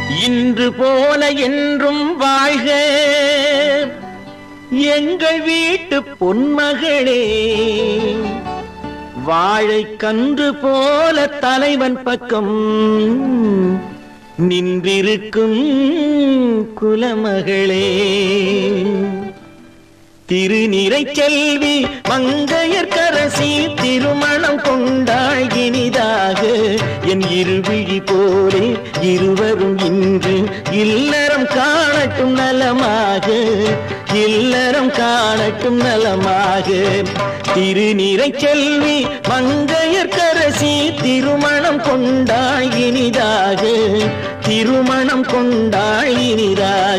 இன்று போல என்றும் வாழ்க எங்கள் வீட்டு பொன்மகளே வாழை கன்று போல தலைவன் பக்கம் நின்றிருக்கும் குலமகளே திருநிறை செல்வி மங்கையர்க்கரசி திருமணம் கொண்டாள் இனிதாக என் இருவிழி போலே இருவரும் இன்று இல்லறம் காணட்டும் நலமாக இல்லறம் காணட்டும் நலமாக திருநிறை செல்வி மங்கையர்க்கரசி திருமணம் கொண்டாள் இனிதாக திருமணம் கொண்டாள் இனிதாக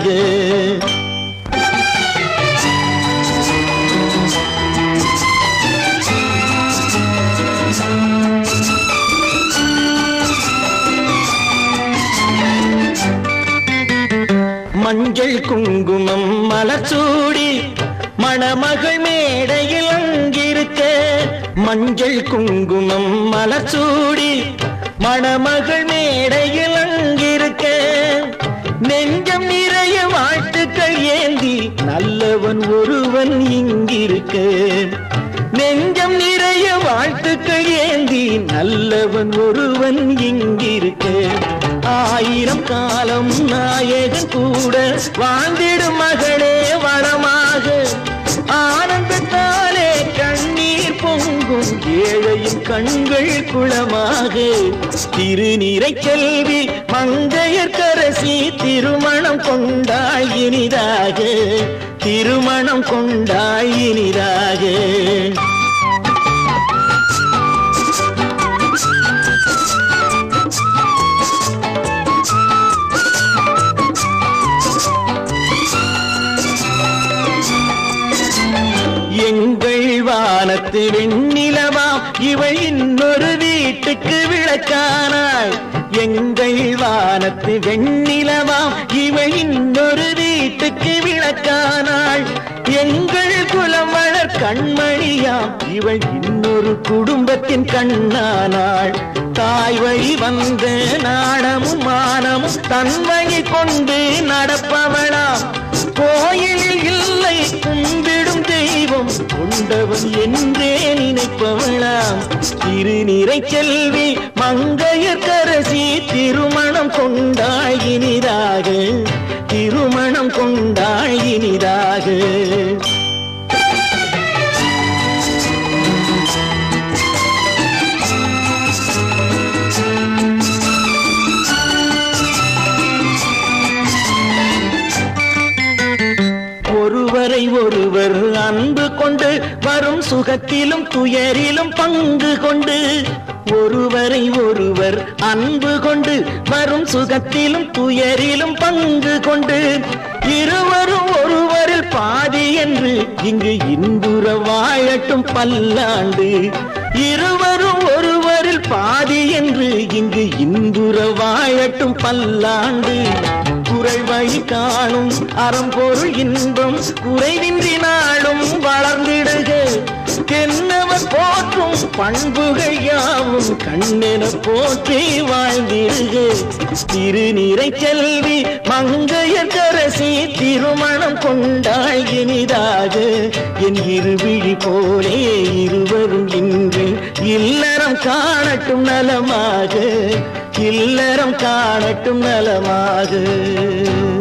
மஞ்சள் குங்குமம் மலச்சூடி மணமகள் மேடையில் அங்கிருக்க மஞ்சள் குங்குமம் மலச்சூடி மணமகள் மேடையில் அங்கிருக்க நெஞ்சம் நிறைய வாழ்த்துக்கள் ஏந்தி நல்லவன் ஒருவன் இங்கிருக்க நெஞ்சம் நிறைய வாழ்த்துக்கள் ஏந்தி நல்லவன் ஒருவன் இங்கிருக்க ஆயிரம் காலம் நாயகன் கூட வாழ்ந்திடும் மகளே வளமாக ஆனந்தத்தாலே கண்ணீர் பொங்கும் ஏழையின் கண்கள் குளமாக திருநீரை செல்வி மங்கையர்க்கரசி திருமணம் கொண்டாய் இனிதாக திருமணம் கொண்டாய் இனிதாக எங்கள் வானத்து வெண்ணிலவா இவள் இன்னொரு வீட்டுக்கு விளக்கானாள் எங்கள் வானத்து வெண்ணிலவா இவள் இன்னொரு வீட்டுக்கு விளக்கானாள் எங்கள் குலம் வளர் கண்மணியாம் இவள் இன்னொரு குடும்பத்தின் கண்ணானாள் தாய் வழி வந்த நாடமும் மானமும் தன்மையை கொண்டு நடப்பவளாம் கோயிலில் இல்லை கும்பிடும் தெய்வம் கொண்டவன் என்றே நினைப்பவளாம் திருநிறை செல்வி மங்கையர்க்கரசி திருமணம் கொண்டாய் இனிதாக திருமணம் கொண்டாய் இனிதாக ஒருவரை ஒருவர் அன்பு கொண்டு வரும் சுகத்திலும் துயரிலும் பங்கு கொண்டு ஒருவரை ஒருவர் அன்பு கொண்டு வரும் சுகத்திலும் துயரிலும் பங்கு கொண்டு இருவரும் ஒருவரில் பாதி என்று இங்கு இன்புற வாழட்டும் பல்லாண்டு இருவரும் ஒருவரில் பாதி என்று இங்கு இன்புற வாழட்டும் பல்லாண்டு குறை வழி காணும் அறம்பொருள் இன்பம் குறைவின்றி நாளும் வளர்ந்திடுக தென்னவர் போற்றும் பண்புகள் யாவும் கண்ணென போற்றி வாழ்ந்திடுக திருநீரை செல்வி மங்கையர்கரசி திருமணம் கொண்டாய் இனிதாக என் இருவிழி போலே இருவரும் இன்று இல்லறம் காணட்டும் நலமாக இல்லறம் காணட்டும் நலமாக